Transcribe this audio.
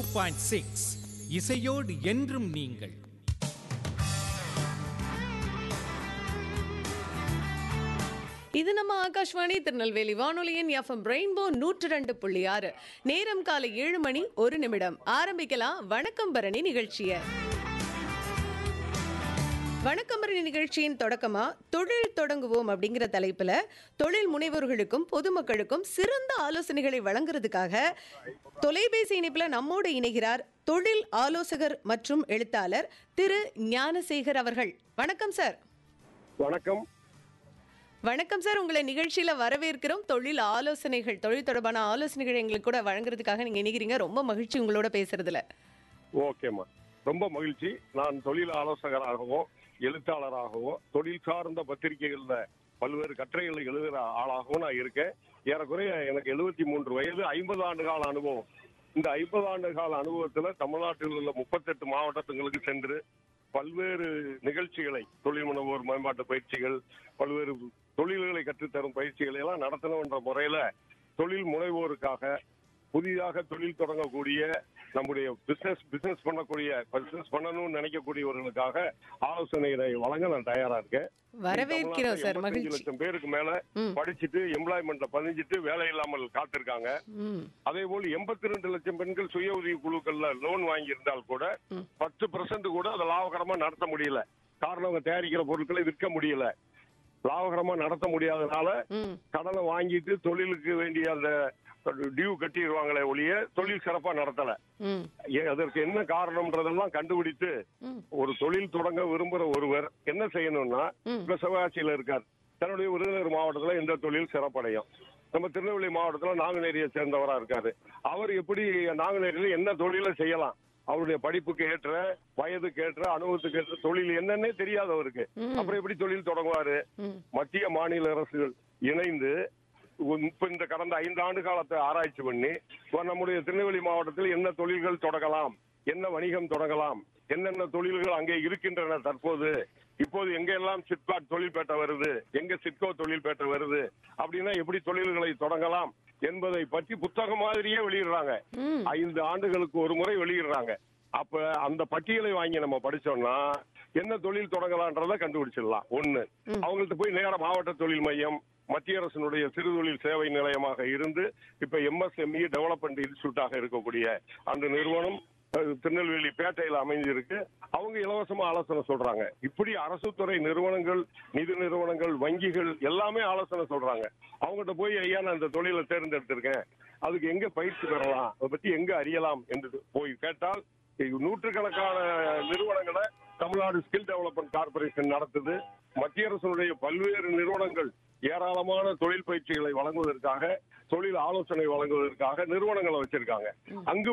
Point six இசையோடு என்றும் நீங்கள் இது நம்ம ஆகாஷ்வாணி திருநெல்வேலி வானொலியின் எஃப்எம் ரெயின்போ நூற்று ரெண்டு புள்ளி ஆறு நேரம் காலை ஏழு மணி ஒரு நிமிடம் ஆரம்பிக்கலாம் வணக்கம் பரணி நிகழ்ச்சிய வணக்கம் பரணி நிகழ்ச்சியின் தொடக்கமா தொழில் தொடங்குவோம் அப்படிங்கிற தலைப்புல தொழில் முனைவோர்களுக்கும் பொதுமக்களுக்கும் சிறந்த ஆலோசனைகளை வழங்குறதுக்காக தொலைபேசி இணைப்புல நம்மோடு இணைகிறார் தொழில் ஆலோசகர் மற்றும் எழுத்தாளர் திரு ஞானசேகர் அவர்கள் வணக்கம் சார் வணக்கம் வணக்கம் சார் உங்களை நிகழ்ச்சியில வரவேற்கிறோம் தொழில் ஆலோசனைகள் தொழில் தொடர்பான ஆலோசனைகள் எங்களுக்கு கூட வழங்குறதுக்காக நீங்க இணைகிறீங்க ரொம்ப மகிழ்ச்சி உங்களோட பேசுறதுல ஓகேம்மா ரொம்ப மகிழ்ச்சி நான் தொழில் ஆலோசகராகவோ எழுத்தாளராகவோ தொழில் சார்ந்த பத்திரிகைகள்ல பல்வேறு கட்டுரைகளை எழுதுகிற ஆளாகவும் நான் இருக்கேன் ஏறக்குறைய எனக்கு எழுபத்தி மூன்று வயது ஐம்பது ஆண்டு கால அனுபவம் இந்த ஐம்பது ஆண்டு கால அனுபவத்துல தமிழ்நாட்டில் உள்ள முப்பத்தெட்டு மாவட்டங்களுக்கு சென்று பல்வேறு நிகழ்ச்சிகளை தொழில் முனைவோர் மேம்பாட்டு பயிற்சிகள் பல்வேறு தொழில்களை கற்றுத்தரும் பயிற்சிகளை எல்லாம் நடத்தணும் என்ற முறையில தொழில் முனைவோருக்காக புதிதாக தொழில் தொடங்கக்கூடிய நம்முடைய பிசினஸ் பிசினஸ் பண்ணக்கூடிய பிசினஸ் பண்ணணும்னு நினைக்கக்கூடியவர்களுக்காக ஆலோசனைகளை வழங்க நான் தயாரா இருக்கேன் வரவேற்கிறோம் சார் தமிழ்நாட்டுல 85 மகிழ்ச்சி லட்சம் பேருக்கு மேல ம். படிச்சுட்டு எம்ப்ளாய்மெண்ட்ல பதிஞ்சிட்டு வேலை இல்லாமல் காத்திருக்காங்க ம் அதே போல் எண்பத்தி ரெண்டு லட்சம் பெண்கள் சுய உதவி குழுக்கள்ல லோன் வாங்கி இருந்தால் கூட ம். பத்து பெர்சன்ட் கூட அதை லாபகரமா நடத்த முடியல காரணம் அவங்க தயாரிக்கிற பொருட்களை விற்க முடியல லாபகரமா நடத்த முடியாதனால ம் கடனை வாங்கிட்டு தொழிலுக்கு வேண்டிய அந்த டியூ கட்டிடுவாங்களே ஒழிய தொழில் சிறப்பா நடத்தல ம் ஏ- அதற்கு என்ன காரணம்ன்றதெல்லாம் கண்டுபிடித்து ம் ஒரு தொழில் தொடங்க விரும்புற ஒருவர் என்ன செய்யணும்னா ம். இப்ப சிவகாசியில இருக்கார் தன்னுடைய விருதுநகர் மாவட்டத்துல எந்த தொழில் சிறப்படையும் நம்ம திருநெல்வேலி மாவட்டத்துல நாங்குநேரியை சேர்ந்தவரா இருக்காரு அவர் எப்படி நாங்குநேரியில என்ன தொழிலை செய்யலாம் அவருடைய படிப்புக்கு ஏற்ற வயதுக்கு ஏற்ற அனுபவத்துக்கு ஏற்ற தொழில் என்னன்னே தெரியாது அவருக்கு ம். அப்புறம் எப்படி தொழில் தொடங்குவாரு ம் மத்திய மாநில அரசுகள் இணைந்து இப்ப இந்த கடந்த ஐந்து ஆண்டு காலத்தை ஆராய்ச்சி பண்ணி இப்ப நம்முடைய திருநெல்வேலி மாவட்டத்தில் என்ன தொழில்கள் தொடங்கலாம் என்ன வணிகம் தொடங்கலாம் என்னென்ன தொழில்கள் அங்கே இருக்கின்றன தற்போது இப்போது எங்க எல்லாம் சிப்காட் தொழில்பேட்டை வருது எங்க சிட்கோ தொழில்பேட்டை வருது அப்படின்னா எப்படி தொழில்களை தொடங்கலாம் என்பதை பற்றி புத்தகம் மாதிரியே வெளியிடுறாங்க ம் ஐந்து ஆண்டுகளுக்கு ஒரு முறை வெளியிடுறாங்க அப்ப அந்த பட்டியலை வாங்கி நம்ம படிச்சோம்னா என்ன தொழில் தொடங்கலான்றத கண்டுபிடிச்சிடலாம் ஒண்ணு அவங்கள்ட்ட போய் நேர மாவட்ட தொழில் மையம் மத்திய அரசினுடைய சிறு தொழில் சேவை நிலையமாக இருந்து இப்ப எம்எஸ்எம்இ டெவலப்மெண்ட் இன்ஸ்டியூட்டாக இருக்கக்கூடிய அந்த நிறுவனம் அஹ், திருநெல்வேலி பேட்டையில் அமைஞ்சிருக்கு அவங்க இலவசமா ஆலோசனை சொல்றாங்க இப்படி அரசு துறை நிறுவனங்கள் நிதி நிறுவனங்கள் வங்கிகள் எல்லாமே ஆலோசனை சொல்றாங்க அவங்ககிட்ட போய் ஐயா நான் இந்த தொழிலை தேர்ந்தெடுத்திருக்கேன் அதுக்கு எங்க பயிற்சி பெறலாம் அதை பத்தி எங்க அறியலாம் என்று போய் கேட்டால் இது நூற்றுக்கணக்கான நிறுவனங்களை தமிழ்நாடு ஸ்கில் டெவலப்மெண்ட் கார்பரேஷன் நடத்துது மத்திய அரசுடைய பல்வேறு நிறுவனங்கள் ஏராளமான தொழில் பயிற்சிகளை வழங்குவதற்காக தொழில் ஆலோசனை வழங்குவதற்காக நிறுவனங்களை வச்சிருக்காங்க அங்கு